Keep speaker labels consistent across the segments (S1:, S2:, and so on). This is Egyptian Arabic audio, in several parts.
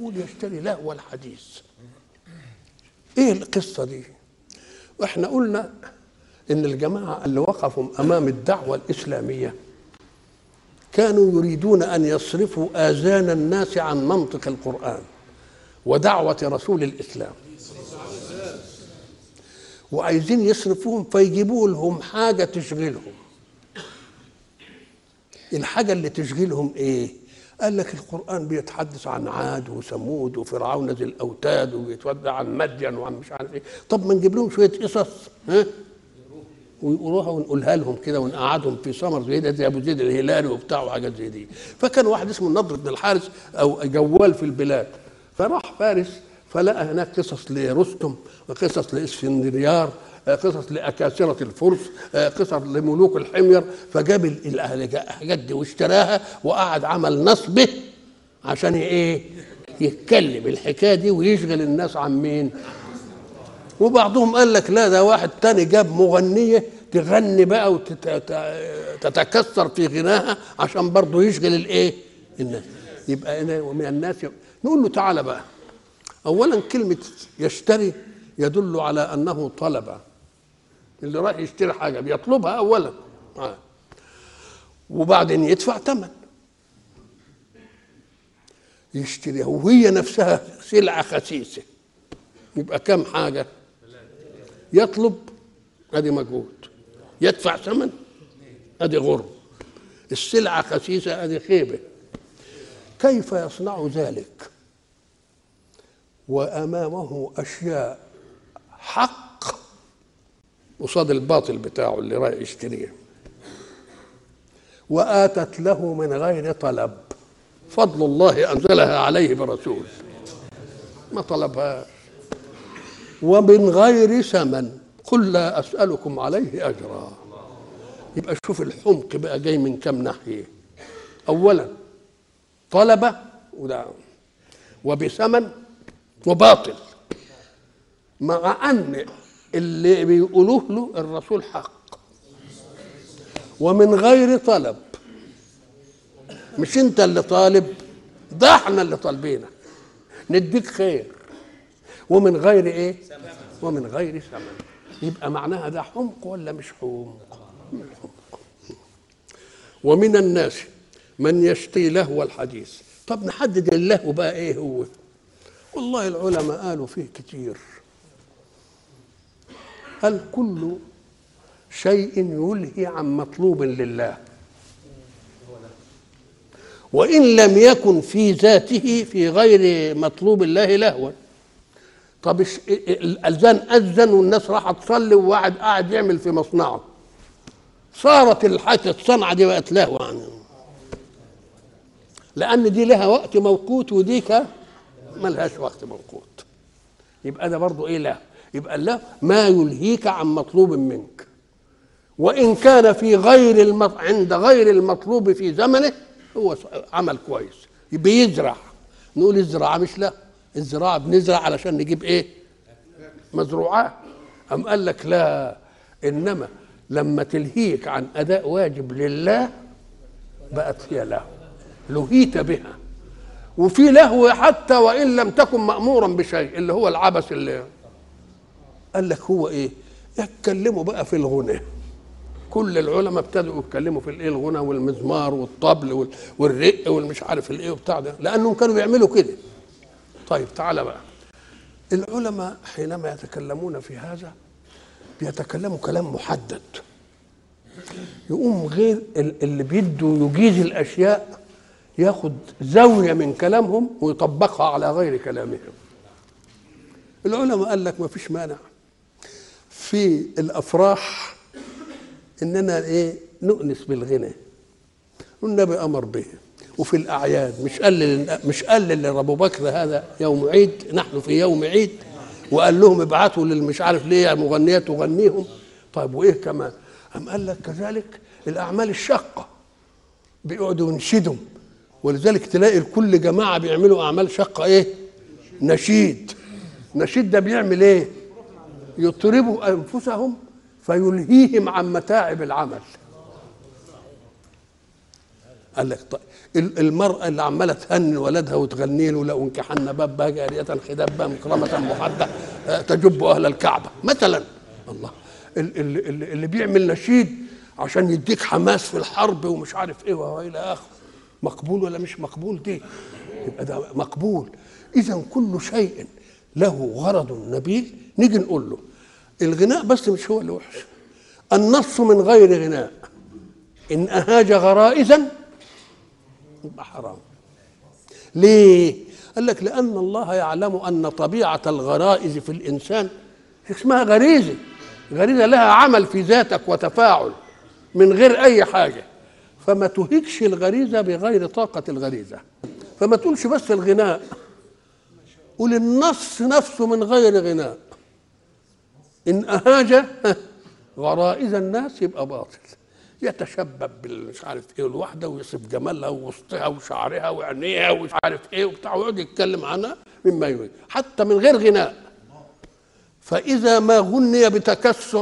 S1: بيقول يشتري لهو الحديث ايه القصه دي واحنا قلنا ان الجماعه اللي وقفوا امام الدعوه الاسلاميه كانوا يريدون ان يصرفوا اذان الناس عن منطق القران ودعوه رسول الاسلام وعايزين يصرفوهم فيجيبوا لهم حاجه تشغلهم الحاجه اللي تشغلهم ايه قال لك القران بيتحدث عن عاد وثمود وفرعون ذي الاوتاد وبيتودع عن مدين وعن مش عارف ايه طب ما نجيب لهم شويه قصص ها ويقولوها ونقولها لهم كده ونقعدهم في سمر زي ده زي ابو زيد الهلالي وبتاع وحاجات زي دي فكان واحد اسمه النضر بن الحارث او جوال في البلاد فراح فارس فلقى هناك قصص لرستم وقصص لاسفنديار قصص لاكاسره الفرس قصص لملوك الحمير فجاب الحاجات دي واشتراها وقعد عمل نصبه عشان ايه يتكلم الحكايه دي ويشغل الناس عن مين وبعضهم قال لك لا ده واحد تاني جاب مغنيه تغني بقى وتتكسر في غناها عشان برضه يشغل الايه الناس يبقى من الناس نقول له تعالى بقى اولا كلمه يشتري يدل على انه طلب اللي رايح يشتري حاجه بيطلبها اولا آه. وبعدين يدفع ثمن يشتريها وهي نفسها سلعه خسيسه يبقى كم حاجه يطلب ادي مجهود يدفع ثمن ادي غرم السلعه خسيسه ادي خيبه كيف يصنع ذلك وامامه اشياء حق قصاد الباطل بتاعه اللي رايح يشتريه واتت له من غير طلب فضل الله انزلها عليه برسول ما طلبها ومن غير ثمن قل لا اسالكم عليه اجرا يبقى شوف الحمق بقى جاي من كم ناحيه اولا طلب وده وبثمن وباطل مع ان اللي بيقولوه له الرسول حق ومن غير طلب مش انت اللي طالب ده احنا اللي طالبينك نديك خير ومن غير ايه ومن غير ثمن يبقى معناها ده حمق ولا مش حمق حمق ومن الناس من يشتي لهو الحديث طب نحدد اللهو بقى ايه هو والله العلماء قالوا فيه كتير قال كل شيء يلهي عن مطلوب لله وإن لم يكن في ذاته في غير مطلوب الله لهوا طب الأذان أذن والناس راحت تصلي وواحد قاعد يعمل في مصنعه صارت الحاجة الصنعة دي بقت لهو يعني لأن دي لها وقت موقوت وديك ملهاش وقت موقوت يبقى ده برضه ايه له يبقى الله ما يلهيك عن مطلوب منك وان كان في غير المط... عند غير المطلوب في زمنه هو عمل كويس بيزرع نقول الزراعه مش لا الزراعه بنزرع علشان نجيب ايه مزروعات أم قال لك لا انما لما تلهيك عن اداء واجب لله بقت هي له لهيت بها وفي لهو حتى وان لم تكن مامورا بشيء اللي هو العبث اللي قال لك هو ايه يتكلموا بقى في الغنى كل العلماء ابتدوا يتكلموا في الايه الغنى والمزمار والطبل والرق والمش عارف الايه وبتاع ده لانهم كانوا بيعملوا كده طيب تعالى بقى العلماء حينما يتكلمون في هذا بيتكلموا كلام محدد يقوم غير اللي بيده يجيز الاشياء ياخد زاويه من كلامهم ويطبقها على غير كلامهم العلماء قال لك ما فيش مانع في الافراح اننا ايه نؤنس بالغنى والنبي امر به وفي الاعياد مش قال مش قال لابو بكر هذا يوم عيد نحن في يوم عيد وقال لهم ابعثوا للمش عارف ليه مغنيات تغنيهم طيب وايه كمان أم قال لك كذلك الاعمال الشاقه بيقعدوا ينشدوا ولذلك تلاقي كل جماعه بيعملوا اعمال شاقه ايه نشيد نشيد ده بيعمل ايه يطربوا انفسهم فيلهيهم عن متاعب العمل قال لك طيب ال- المرأة اللي عمالة تهني ولدها وتغني له لو انكحن بابها جارية خدابة مكرمة محدة آه، تجب أهل الكعبة مثلا الله ال- ال- ال- اللي بيعمل نشيد عشان يديك حماس في الحرب ومش عارف ايه والى اخره مقبول ولا مش مقبول دي يبقى ده مقبول اذا كل شيء له غرض نبيل نيجي نقول له الغناء بس مش هو اللي وحش النص من غير غناء ان اهاج غرائزا يبقى حرام ليه قال لك لان الله يعلم ان طبيعه الغرائز في الانسان اسمها غريزه غريزه لها عمل في ذاتك وتفاعل من غير اي حاجه فما تهيكش الغريزه بغير طاقه الغريزه فما تقولش بس الغناء قول النص نفسه من غير غناء ان اهاج غرائز الناس يبقى باطل يتشبب بالمش عارف ايه الواحده ويصف جمالها ووسطها وشعرها وعينيها ومش عارف ايه وبتاع ويقعد يتكلم عنها مما يريد حتى من غير غناء فاذا ما غني بتكسر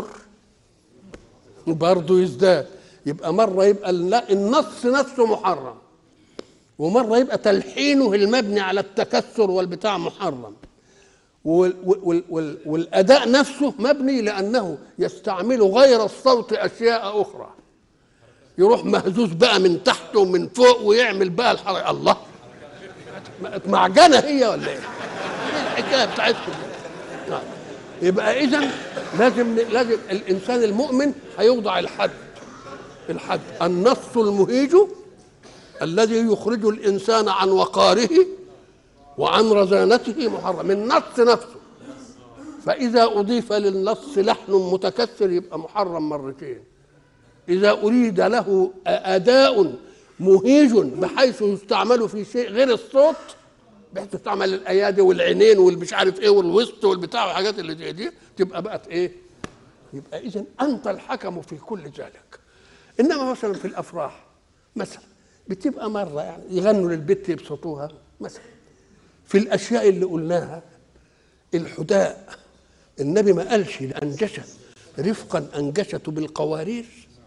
S1: برضه يزداد يبقى مره يبقى لا النص نفسه محرم ومره يبقى تلحينه المبني على التكسر والبتاع محرم وال وال وال والاداء نفسه مبني لانه يستعمل غير الصوت اشياء اخرى يروح مهزوز بقى من تحت ومن فوق ويعمل بقى الحركه الله معجنه هي ولا ايه؟ إيه الحكايه بتاعتكم دي؟ نعم. يبقى اذا لازم لازم الانسان المؤمن هيوضع الحد الحد النص المهيج الذي يخرج الانسان عن وقاره وعن رزانته محرم النص نفسه فإذا أضيف للنص لحن متكسر يبقى محرم مرتين إذا أريد له أداء مهيج بحيث يستعمل في شيء غير الصوت بحيث تستعمل الأيادي والعينين والمش عارف إيه والوسط والبتاع والحاجات اللي دي, دي تبقى بقت إيه؟ يبقى إذا أنت الحكم في كل ذلك إنما مثلا في الأفراح مثلا بتبقى مرة يعني يغنوا للبت يبسطوها مثلا في الاشياء اللي قلناها الحداء النبي ما قالش الانجشه رفقا انجشته بالقوارير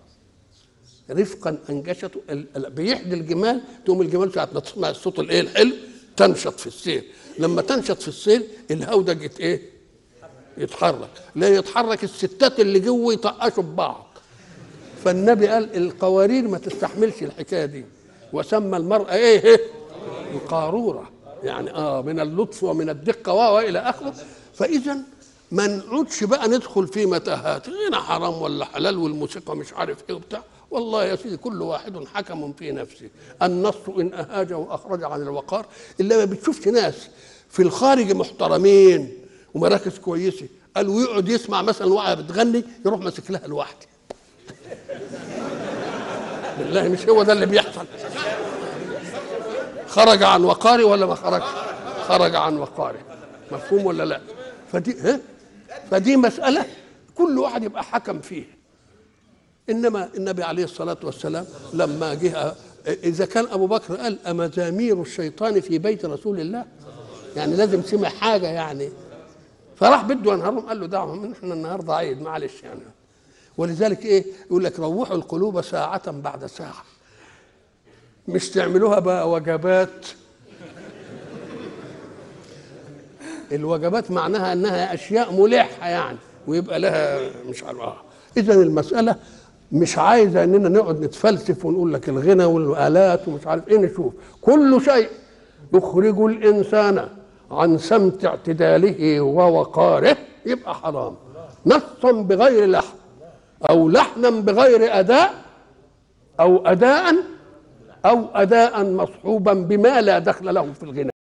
S1: رفقا انجشته ال- ال- بيحدي الجمال تقوم الجمال ساعه ما تسمع الصوت الايه الحلو تنشط في السير لما تنشط في السير الهودج يت ايه يتحرك لا يتحرك الستات اللي جوه يطقشوا ببعض فالنبي قال القوارير ما تستحملش الحكايه دي وسمى المراه ايه إيه؟ القاروره يعني اه من اللطف ومن الدقه و- والى اخره فاذا ما نقعدش بقى ندخل في متاهات غنى حرام ولا حلال والموسيقى مش عارف ايه وبتاع والله يا سيدي كل واحد حكم في نفسه النص ان اهاج واخرج عن الوقار الا ما بتشوفش ناس في الخارج محترمين ومراكز كويسه قال ويقعد يسمع مثلا واحده بتغني يروح ماسك لها لوحده بالله مش هو ده اللي بيحصل خرج عن وقاره ولا ما خرج خرج عن وقاره مفهوم ولا لا فدي ها فدي مسألة كل واحد يبقى حكم فيه إنما النبي عليه الصلاة والسلام لما جه إذا كان أبو بكر قال أمزامير الشيطان في بيت رسول الله يعني لازم سمع حاجة يعني فراح بده ينهارهم قال له دعهم احنا النهارده عيد معلش يعني ولذلك ايه يقول لك روحوا القلوب ساعة بعد ساعة مش تعملوها بقى وجبات الوجبات معناها انها اشياء ملحه يعني ويبقى لها مش عارف اه اذا المساله مش عايزه اننا نقعد نتفلسف ونقول لك الغنى والالات ومش عارف ايه نشوف كل شيء يخرج الانسان عن سمت اعتداله ووقاره يبقى حرام نصا بغير لحن او لحنا بغير اداء او اداء او اداء مصحوبا بما لا دخل له في الغنى